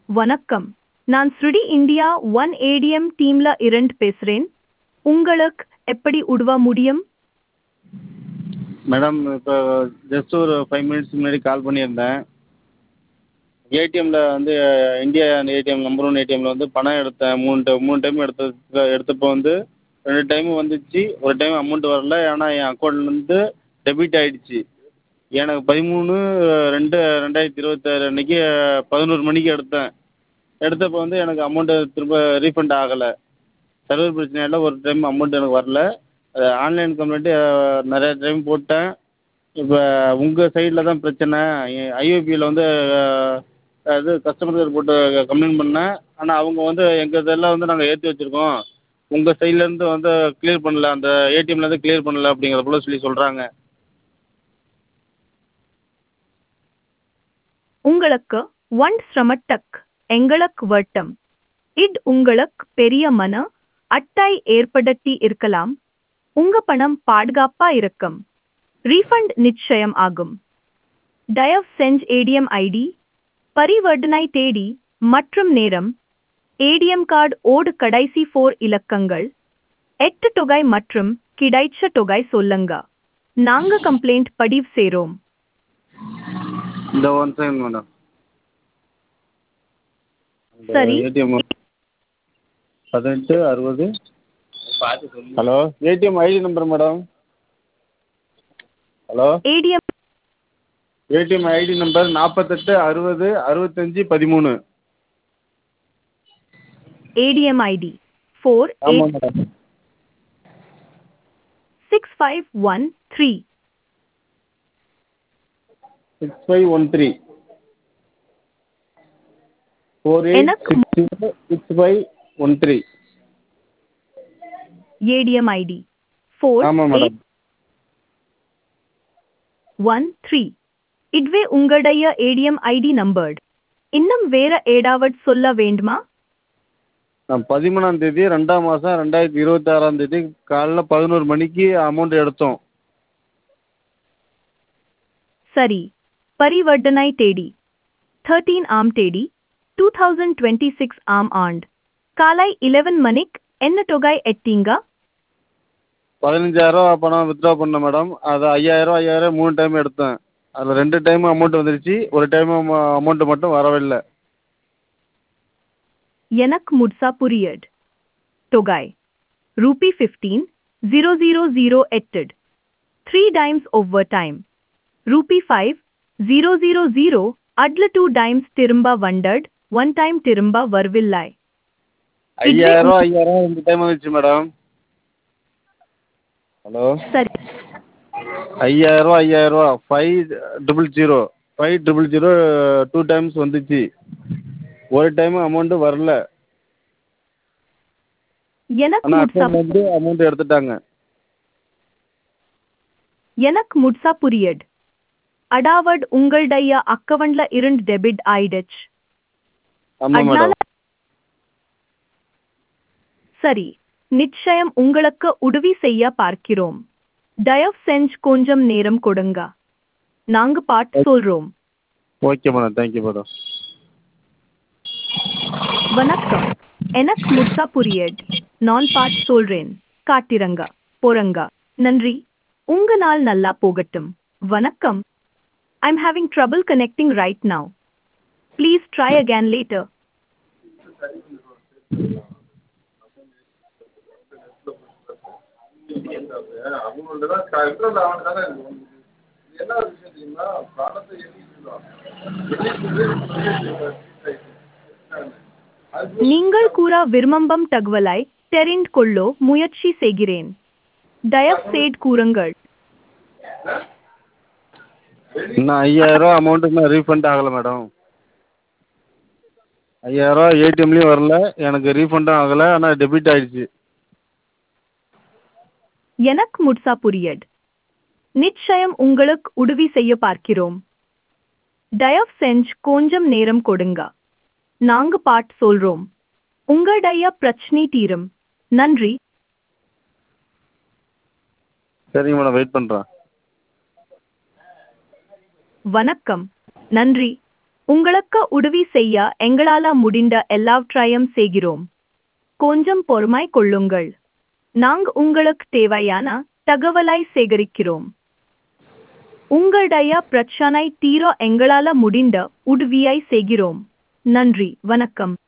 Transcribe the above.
வணக்கம் நான் ஸ்ருடி இந்தியா ஒன் ஏடிஎம் டீம்ல இருந்து பேசுறேன் உங்களுக்கு எப்படி உதவ முடியும் மேடம் இப்போ ஜஸ்ட் ஒரு ஃபைவ் மினிட்ஸ் முன்னாடி கால் பண்ணியிருந்தேன் ஏடிஎம்மில் வந்து இந்தியா ஏடிஎம் நம்பர் ஒன் ஏடிஎம்மில் வந்து பணம் எடுத்தேன் மூணு டைம் மூணு டைம் எடுத்த எடுத்தப்போ வந்து ரெண்டு டைம் வந்துச்சு ஒரு டைம் அமௌண்ட் வரல ஆனால் என் அக்கௌண்ட்லேருந்து டெபிட் ஆகிடுச்சு எனக்கு பதிமூணு ரெண்டு ரெண்டாயிரத்தி இருபத்தாறு அன்றைக்கி பதினோரு மணிக்கு எடுத்தேன் எடுத்தப்போ வந்து எனக்கு அமௌண்ட்டு திரும்ப ரீஃபண்ட் ஆகலை சர்வர் பிரச்சனையால் ஒரு டைம் அமௌண்ட் எனக்கு வரல அது ஆன்லைன் கம்ப்ளைண்ட்டு நிறைய டைம் போட்டேன் இப்போ உங்கள் சைடில் தான் பிரச்சனை ஐஓபியில் வந்து இது கஸ்டமர் கேர் போட்டு கம்ப்ளைண்ட் பண்ணேன் ஆனால் அவங்க வந்து எங்கள் இதெல்லாம் வந்து நாங்கள் ஏற்றி வச்சுருக்கோம் உங்கள் சைட்லேருந்து வந்து க்ளியர் பண்ணல அந்த ஏடிஎம்லேருந்து க்ளியர் பண்ணல அப்படிங்கிற போல் சொல்லி சொல்கிறாங்க உங்களுக்கு ஒன் சிரமட்டக் எங்களுக்கு வட்டம் இட் உங்களுக்கு பெரிய மன அட்டை ஏற்படுத்தி இருக்கலாம் உங்க பணம் பாதுகாப்பா இருக்கும் ரீஃபண்ட் நிச்சயம் ஆகும் தயவு செஞ்சு ஏடிஎம் ஐடி பரிவர்த்தனை தேதி மற்றும் நேரம் ஏடிஎம் கார்டு ஓடு கடைசி ஃபோர் இலக்கங்கள் எட்டு தொகை மற்றும் கிடைச்ச தொகை சொல்லுங்க நாங்க கம்ப்ளைண்ட் பதிவு செய்றோம் இந்த ஒன் செகண்ட் மேடம் சரி. ஏடிஎம் பதினெட்டு அறுபது hello ATM ID number madam hello ATM ATM ID number நாற்பத்தெட்டு அறுபது அறுபத்தஞ்சி பதிமூணு ADM ID four ஆமாம் eight மேடம் six five one three. Six five one three four eight எனக்கு- six zero six five one three ADM ID four ஆமாம் eight மேடம் one three. இதுவே உங்களுடைய ஏடிஎம் ஐடி நம்பர் இன்னும் வேற ஏதாவது சொல்ல வேண்டுமா நான் பதிமூணாம் தேதி ரெண்டாம் மாதம் ரெண்டாயிரத்தி இருபத்தாறாம் தேதி காலைல பதினோரு மணிக்கு அமௌண்ட் எடுத்தோம் சரி பரிவர்த்தனை தேதி தேர்ட்டீன் ஆம் தேதி டூ தௌசண்ட் டுவெண்ட்டி சிக்ஸ் ஆம் ஆண்டு காலை இலவன் மணிக்கு என்ன தொகை எட்டீங்க பதினஞ்சாயிரரூவா பணம் வித்ட்ரா பண்ணேன் மேடம் அது ஐயாயிரம் ஐயாயிரம் மூணு டைம் எடுத்தேன் அதில் ரெண்டு டைம் அமௌண்ட் வந்துருச்சு ஒரு டைம் அமௌண்ட் மட்டும் வரவே இல்லை எனக்கு முட்சா புரியட் தொகை rupee fifteen zero zero zero எட்டட் three times over time rupee five zero zero zero அட்ல டூ டைம்ஸ் திரும்ப வண்டட் ஒன் டைம் திரும்ப வரவில்லை ஐயாயிரம் ஐயாயிரம் ரெண்டு டைம் வந்துச்சு மேடம் ஹலோ சரி ஐயாயிரம் ஐயாயிரரூவா five triple zero five triple zero two times வந்துச்சு ஒரு டைம் அமௌண்ட்டு வரல எனக்கு ஆனால் முட்சா அக்கௌண்ட்லேருந்து அமௌண்ட் எடுத்துட்டாங்க எனக்கு முட்சா புரியட் அடாவட் உங்களுடைய அக்கவுண்ட்ல இருந்து டெபிட் ஆயிடுச்சு ஆமாம் அதனால மேடம் சரி நிச்சயம் உங்களுக்கு உதவி செய்ய பார்க்கிறோம் தயவு செஞ்சு கொஞ்சம் நேரம் கொடுங்க நாங்க பாட்டு சொல்றோம் ஓகே மேடம் தேங்க்யூ மேடம் வணக்கம் எனக்கு முட்சா புரியட் நான் பாட்டு சொல்றேன் காட்டிரங்க போறங்க நன்றி உங்க நாள் நல்லா போகட்டும் வணக்கம் I'm having trouble connecting right now please try again later நீங்கள் கூற விரும்பம் தகவலை தெரிந்து கொள்ளோ முயற்சி செய்கிறேன் தயவு செய்து கூறுங்கள் இன்னும் ஐயாயிரம் அமௌண்ட் இன்னும் ரீஃபண்ட் ஆகலை மேடம் ஐயாயிரம் ஏடிஎம்லேயும் வரல எனக்கு ரீஃபண்டும் ஆகலை ஆனால் டெபிட் ஆயிடுச்சு எனக்கு முட்சா புரியட் நிச்சயம் உங்களுக்கு உதவி செய்ய பார்க்கிறோம் தயவு செஞ்சு கொஞ்சம் நேரம் கொடுங்க நாங்க பாட்டு சொல்றோம் உங்களுடைய பிரச்சனை தீரும் நன்றி சரிங்க மேடம் வெயிட் பண்ணுறேன் வணக்கம் நன்றி உங்களுக்கு உதவி செய்ய எங்களால முடிந்த எல்லாவற்றையும் செய்கிறோம் கொஞ்சம் பொறுமை கொள்ளுங்கள் நாங்க உங்களுக்கு தேவையான தகவலை சேகரிக்கிறோம் உங்களுடைய பிரச்சனை தீர எங்களால முடிந்த உதவியை செய்கிறோம் நன்றி வணக்கம்